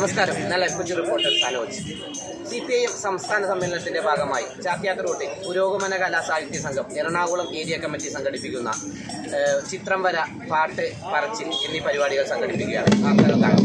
നമസ്കാരം ഞാൻ life reporter Sanoj C P I M സംസ്ഥാന സമ്മേളനത്തിന്റെ ഭാഗമായി ചാക്യാത്ത് റൂട്ടിൽ പുരോഗമന കലാ സാഹിത്യ സംഘം എറണാകുളം ഏരിയ കമ്മിറ്റി സംഘടിപ്പിക്കുന്ന ഏഹ്, ചിത്രം വര പാട്ട് പറച്ചിൽ എന്നീ പരിപാടികൾ സംഘടിപ്പിക്കുകയാണ് വാർത്തകൾ കാണാം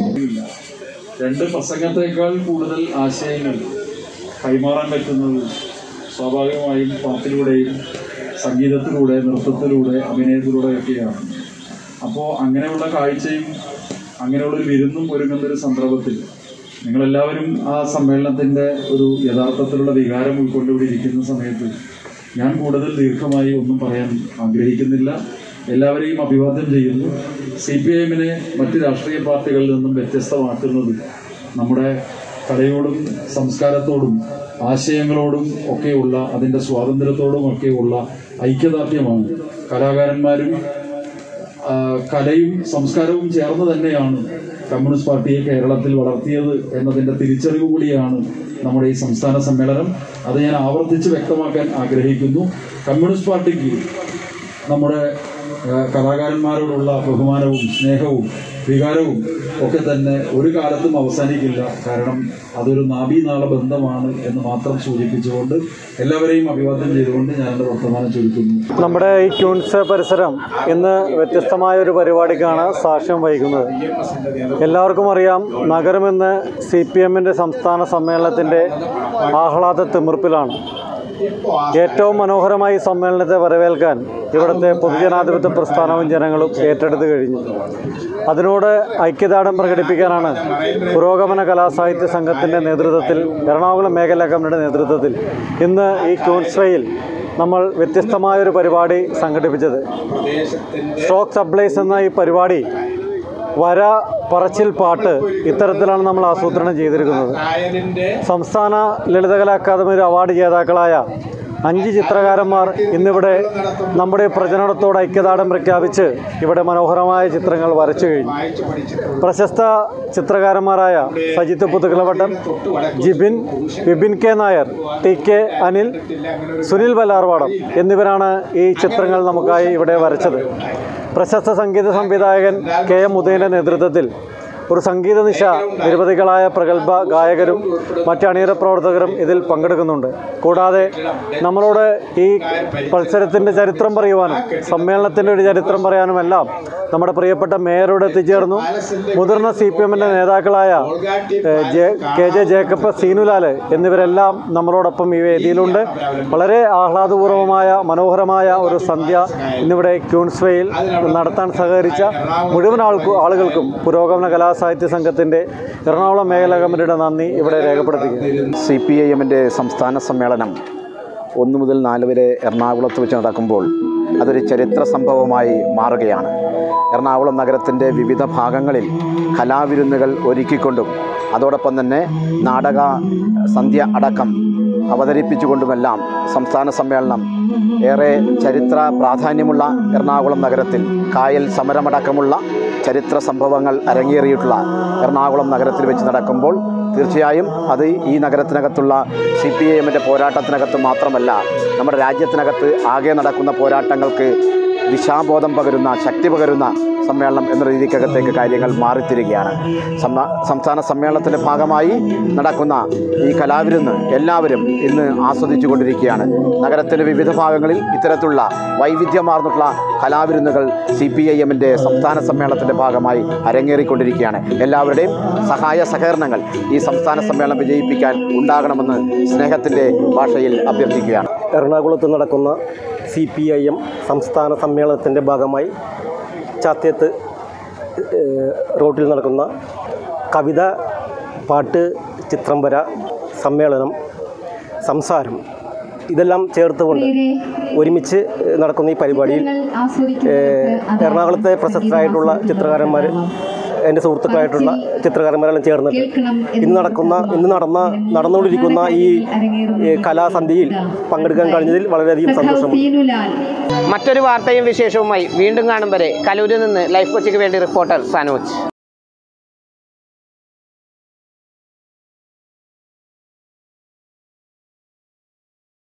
രണ്ട് പ്രസംഗത്തേക്കാൾ കൂടുതൽ ആശയങ്ങൾ കൈമാറാൻ പറ്റുന്നത് സ്വാഭാവികമായും പാട്ടിലൂടെയും സംഗീതത്തിലൂടെ നൃത്തത്തിലൂടെ അഭിനയത്തിലൂടെ ഒക്കെയാണ് അപ്പോൾ അങ്ങനെയുള്ള കാഴ്ചയും അങ്ങനെയുള്ള ഒരു വിരുന്നും ഒരുങ്ങുന്ന ഒരു സന്ദർഭത്തിൽ നിങ്ങളെല്ലാവരും ആ സമ്മേളനത്തിൻ്റെ ഒരു യഥാർത്ഥത്തിലുള്ള വികാരം ഉൾക്കൊണ്ട് ഇവിടെ ഇരിക്കുന്ന സമയത്ത് ഞാൻ കൂടുതൽ ദീർഘമായി ഒന്നും പറയാൻ ആഗ്രഹിക്കുന്നില്ല എല്ലാവരെയും അഭിവാദ്യം ചെയ്യുന്നു സി പി ഐ എമ്മിനെ മറ്റ് രാഷ്ട്രീയ പാർട്ടികളിൽ നിന്നും വ്യത്യസ്തമാക്കുന്നത് നമ്മുടെ കലയോടും സംസ്കാരത്തോടും ആശയങ്ങളോടും ഒക്കെയുള്ള അതിൻ്റെ സ്വാതന്ത്ര്യത്തോടും ഒക്കെയുള്ള ഐക്യദാർഢ്യമാണ് കലാകാരന്മാരും ആ, കലയും സംസ്കാരവും ചേർന്ന് തന്നെയാണ് കമ്മ്യൂണിസ്റ്റ് പാർട്ടിയെ കേരളത്തിൽ വളർത്തിയത് എന്നതിന്റെ തിരിച്ചറിവ് കൂടിയാണ് നമ്മുടെ ഈ സംസ്ഥാന സമ്മേളനം അത് ഞാൻ ആവർത്തിച്ച് വ്യക്തമാക്കാൻ ആഗ്രഹിക്കുന്നു കമ്മ്യൂണിസ്റ്റ് പാർട്ടിക്ക് നമ്മുടെ ആ, കലാകാരന്മാരോടുള്ള ബഹുമാനവും സ്നേഹവും വികാരവും ഒക്കെ തന്നെ ഒരു കാലത്തും അവസാനിക്കില്ല കാരണം അതൊരു നാഭീനാള ബന്ധമാണ് എന്ന് മാത്രം സൂചിപ്പിച്ചുകൊണ്ട് എല്ലാവരെയും അഭിവാദ്യം ചെയ്തുകൊണ്ട് ഞാൻ എൻ്റെ വർത്തമാനം ചുരുക്കുന്നു നമ്മുടെ ഈ ക്യൂൻസ് പരിസരം ഇന്ന് വ്യത്യസ്തമായ ഒരു പരിപാടിക്കാണ് സാക്ഷ്യം വഹിക്കുന്നത് എല്ലാവർക്കും അറിയാം നഗരമെന്ന് സി പി എമ്മിൻ്റെ സംസ്ഥാന സമ്മേളനത്തിൻ്റെ ആഹ്ലാദ തിമിർപ്പിലാണ് ഏറ്റവും മനോഹരമായി ഈ സമ്മേളനത്തെ വരവേൽക്കാൻ ഇവിടുത്തെ പൊതുജനാധിപത്യ പ്രസ്ഥാനവും ജനങ്ങളും ഏറ്റെടുത്ത് കഴിഞ്ഞു അതിനോട് ഐക്യദാർഢ്യം പ്രകടിപ്പിക്കാനാണ് പുരോഗമന കലാസാഹിത്യ സംഘത്തിൻ്റെ നേതൃത്വത്തിൽ എറണാകുളം മേഖലാ കമ്മിറ്റിയുടെ നേതൃത്വത്തിൽ ഇന്ന് ഈ ക്യൂൻസ്വയിൽ നമ്മൾ വ്യത്യസ്തമായൊരു പരിപാടി സംഘടിപ്പിച്ചത് സ്ട്രോക്ക് സപ്ലൈസ് എന്ന ഈ പരിപാടി വര പറച്ചിൽ പാട്ട് ഇത്തരത്തിലാണ് നമ്മൾ ആസൂത്രണം ചെയ്തിരിക്കുന്നത് സംസ്ഥാന ലളിതകലാ അക്കാദമിയുടെ അവാർഡ് ജേതാക്കളായ അഞ്ച് ചിത്രകാരന്മാർ ഇന്നിവിടെ നമ്മുടെ പ്രചരണത്തോട് ഐക്യദാർഢ്യം പ്രഖ്യാപിച്ച് ഇവിടെ മനോഹരമായ ചിത്രങ്ങൾ വരച്ചു കഴിഞ്ഞു പ്രശസ്ത ചിത്രകാരന്മാരായ Sajith Puthukkilavattam Jibin Vipin K Nair T K Anil Sunil Vallarvadam എന്നിവരാണ് ഈ ചിത്രങ്ങൾ നമുക്കായി ഇവിടെ വരച്ചത് പ്രശസ്ത സംഗീത സംവിധായകൻ കെ എം ഉദയൻ്റെ നേതൃത്വത്തിൽ ഒരു സംഗീത നിശ നിരവധികളായ പ്രഗത്ഭ ഗായകരും മറ്റ് അണിയറ പ്രവർത്തകരും ഇതിൽ പങ്കെടുക്കുന്നുണ്ട് കൂടാതെ നമ്മളോട് ഈ മത്സരത്തിൻ്റെ ചരിത്രം പറയുവാനും സമ്മേളനത്തിൻ്റെ ഒരു ചരിത്രം പറയാനുമെല്ലാം നമ്മുടെ പ്രിയപ്പെട്ട മേയറോട് എത്തിച്ചേർന്നു മുതിർന്ന സി പി എമ്മിൻ്റെ നേതാക്കളായ ഏഹ്, J K J Jacob Seenulal എന്നിവരെല്ലാം നമ്മളോടൊപ്പം ഈ വേദിയിലുണ്ട് വളരെ ആഹ്ലാദപൂർവമായ മനോഹരമായ ഒരു സന്ധ്യ ഇന്നിവിടെ ക്യൂൺസ്വേയിൽ നടത്താൻ സഹകരിച്ച മുഴുവൻ ആൾക്കു ആളുകൾക്കും പുരോഗമന കലാസാഹിത്യ സംഘത്തിൻ്റെ എറണാകുളം മേഖലാ കമ്മിറ്റിയുടെ നന്ദി ഇവിടെ രേഖപ്പെടുത്തുകയാണ് സി പി ഐ എമ്മിൻ്റെ സംസ്ഥാന സമ്മേളനം ഒന്ന് മുതൽ നാല് വരെ എറണാകുളത്ത് വെച്ച് നടക്കുമ്പോൾ അതൊരു ചരിത്ര സംഭവമായി മാറുകയാണ് എറണാകുളം നഗരത്തിൻ്റെ വിവിധ ഭാഗങ്ങളിൽ കലാവിരുന്നുകൾ ഒരുക്കിക്കൊണ്ടും അതോടൊപ്പം തന്നെ നാടക സന്ധ്യ അടക്കം അവതരിപ്പിച്ചുകൊണ്ടുമെല്ലാം സംസ്ഥാന സമ്മേളനം ഏറെ ചരിത്ര പ്രാധാന്യമുള്ള എറണാകുളം നഗരത്തിൽ കായൽ സമരമടക്കമുള്ള ചരിത്ര സംഭവങ്ങൾ അരങ്ങേറിയിട്ടുള്ള എറണാകുളം നഗരത്തിൽ വെച്ച് നടക്കുമ്പോൾ തീർച്ചയായും അത് ഈ നഗരത്തിനകത്തുള്ള സി പി ഐ എമ്മിൻ്റെ പോരാട്ടത്തിനകത്ത് മാത്രമല്ല നമ്മുടെ രാജ്യത്തിനകത്ത് ആകെ നടക്കുന്ന പോരാട്ടങ്ങൾക്ക് ദിശാബോധം പകരുന്ന ശക്തി പകരുന്ന സമ്മേളനം എന്ന രീതിക്കകത്തേക്ക് കാര്യങ്ങൾ മാറിത്തിരികയാണ് സമ്മ സംസ്ഥാന സമ്മേളനത്തിൻ്റെ ഭാഗമായി നടക്കുന്ന ഈ കലാവിരുന്ന് എല്ലാവരും ഇന്ന് ആസ്വദിച്ചു കൊണ്ടിരിക്കുകയാണ് നഗരത്തിൻ്റെ വിവിധ ഭാഗങ്ങളിൽ ഇത്തരത്തിലുള്ള വൈവിധ്യമാർന്നിട്ടുള്ള കലാവിരുന്നുകൾ സി പി ഐ എമ്മിൻ്റെ സംസ്ഥാന സമ്മേളനത്തിൻ്റെ ഭാഗമായി അരങ്ങേറിക്കൊണ്ടിരിക്കുകയാണ് എല്ലാവരുടെയും സഹായ സഹകരണങ്ങൾ ഈ സംസ്ഥാന സമ്മേളനം വിജയിപ്പിക്കാൻ ഉണ്ടാകണമെന്ന് സ്നേഹത്തിൻ്റെ ഭാഷയിൽ അഭ്യർത്ഥിക്കുകയാണ് എറണാകുളത്ത് നടക്കുന്ന സി പി ഐ എം സംസ്ഥാന സമ്മേളനത്തിൻ്റെ ഭാഗമായി ചാത്യത്ത് ഏഹ്, റോട്ടിൽ നടക്കുന്ന കവിത പാട്ട് ചിത്രം വര സമ്മേളനം സംസാരം ഇതെല്ലാം ചേർത്തുകൊണ്ട് ഒരുമിച്ച് നടക്കുന്ന ഈ പരിപാടിയിൽ ഏഹ്, എറണാകുളത്തെ പ്രശസ്തരായിട്ടുള്ള ചിത്രകാരന്മാർ എൻ്റെ സുഹൃത്തുക്കളായിട്ടുള്ള ചിത്രകാരന്മാരെല്ലാം ചേർന്നിട്ട് ഇന്ന് നടക്കുന്ന ഇന്ന് നടന്ന നടന്നുകൊണ്ടിരിക്കുന്ന ഈ ഈ കലാസന്ധ്യയിൽ പങ്കെടുക്കാൻ കഴിഞ്ഞതിൽ വളരെയധികം സന്തോഷമുണ്ട് മറ്റൊരു വാർത്തയും വിശേഷവുമായി വീണ്ടും കാണും വരെ കലൂരിൽ നിന്ന് ലൈഫ് കൊച്ചിക്ക് വേണ്ടി റിപ്പോർട്ടർ സനോജ്